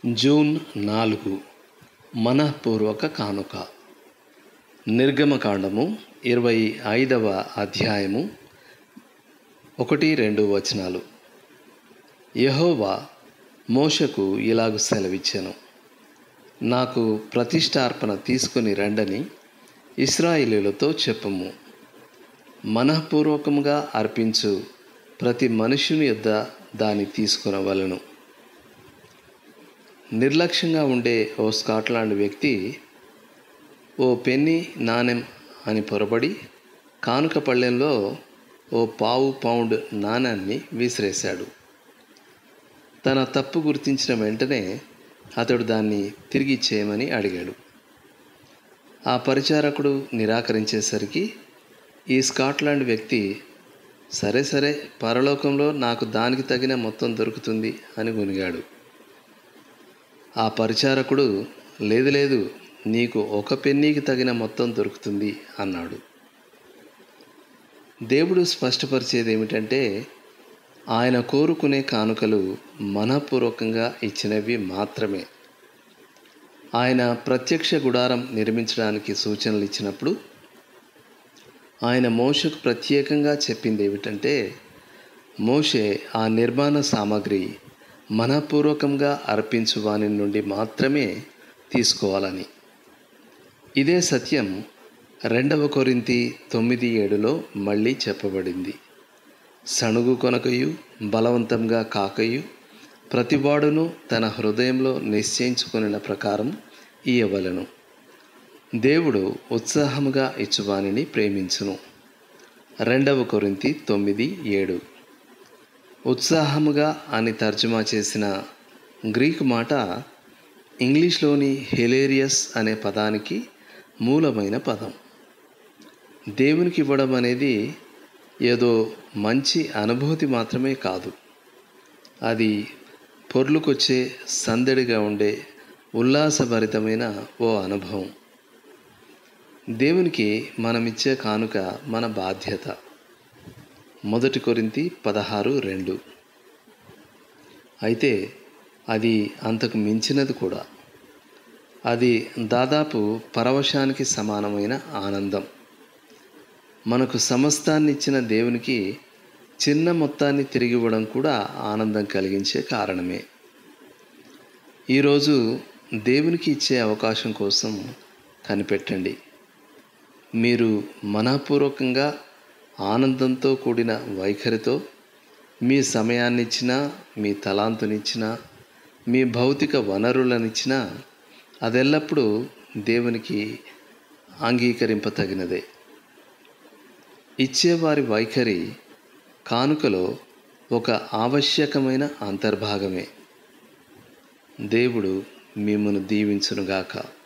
June నాలుగు మనఃపూర్వక కానుక నిర్గమకాండము ఇరవై ఐదవ అధ్యాయము ఒకటి రెండు వచనాలు యెహోవా మోషకు ఇలాగు సెలవిచ్చాను నాకు ప్రతిష్టార్పణ తీసుకుని రండని ఇస్రాయిలీలతో చెప్పుము మనఃపూర్వకముగా అర్పించు ప్రతి మనుషుని యొద్ద దాన్ని తీసుకునవలను నిర్లక్ష్యంగా ఉండే ఓ స్కాట్లాండ్ వ్యక్తి ఓ పెన్ని నాణెం అని పొరబడి కానుక పళ్ళెంలో ఓ పావు పౌండ్ నాణాన్ని విసిరేశాడు తన తప్పు గుర్తించిన వెంటనే అతడు దాన్ని తిరిగి ఇచ్చేయమని అడిగాడు ఆ పరిచారకుడు నిరాకరించేసరికి ఈ స్కాట్లాండ్ వ్యక్తి సరే సరే పరలోకంలో నాకు దానికి తగిన మొత్తం దొరుకుతుంది అని గునిగాడు ఆ పరిచారకుడు లేదు లేదు నీకు ఒక పెన్నీకి తగిన మొత్తం దొరుకుతుంది అన్నాడు దేవుడు స్పష్టపరిచేది ఏమిటంటే ఆయన కోరుకునే కానుకలు మనపూర్వకంగా ఇచ్చినవి మాత్రమే ఆయన ప్రత్యక్ష గుడారం నిర్మించడానికి సూచనలు ఇచ్చినప్పుడు ఆయన మోషకు ప్రత్యేకంగా చెప్పింది ఏమిటంటే మోషే ఆ నిర్మాణ సామాగ్రి మనపూర్వకంగా అర్పించు వాని నుండి మాత్రమే తీసుకోవాలని ఇదే సత్యం రెండవ కొరింతి తొమ్మిది ఏడులో మళ్ళీ చెప్పబడింది సణుగు కొనకయు బలవంతంగా కాకయు ప్రతివాడును తన హృదయంలో నిశ్చయించుకున్న ప్రకారం ఇయ్యవలను దేవుడు ఉత్సాహముగా ఇచ్చువానిని ప్రేమించును రెండవ కొరింతి తొమ్మిది ఏడు ఉత్సాహముగా అని తర్జుమా చేసిన గ్రీకు మాట ఇంగ్లీష్లోని హెలేరియస్ అనే పదానికి మూలమైన పదం దేవునికి ఇవ్వడం అనేది ఏదో మంచి అనుభూతి మాత్రమే కాదు అది పొర్లుకొచ్చే సందడిగా ఉండే ఉల్లాసభరితమైన ఓ అనుభవం దేవునికి మనమిచ్చే కానుక మన బాధ్యత మొదటి కొరింతి పదహారు రెండు అయితే అది అంతకు మించినది కూడా అది దాదాపు పరవశానికి సమానమైన ఆనందం మనకు సమస్తాన్ని ఇచ్చిన దేవునికి చిన్న మొత్తాన్ని తిరిగి ఇవ్వడం కూడా ఆనందం కలిగించే కారణమే ఈరోజు దేవునికి ఇచ్చే అవకాశం కోసం కనిపెట్టండి మీరు మనపూర్వకంగా ఆనందంతో కూడిన వైఖరితో మీ సమయాన్నిచ్చినా మీ తలాంతునిచ్చినా మీ భౌతిక వనరులనిచ్చినా అదెల్లప్పుడూ దేవునికి అంగీకరింపతగినదే ఇచ్చేవారి వైఖరి కానుకలో ఒక ఆవశ్యకమైన అంతర్భాగమే దేవుడు మిమ్మను దీవించునుగాక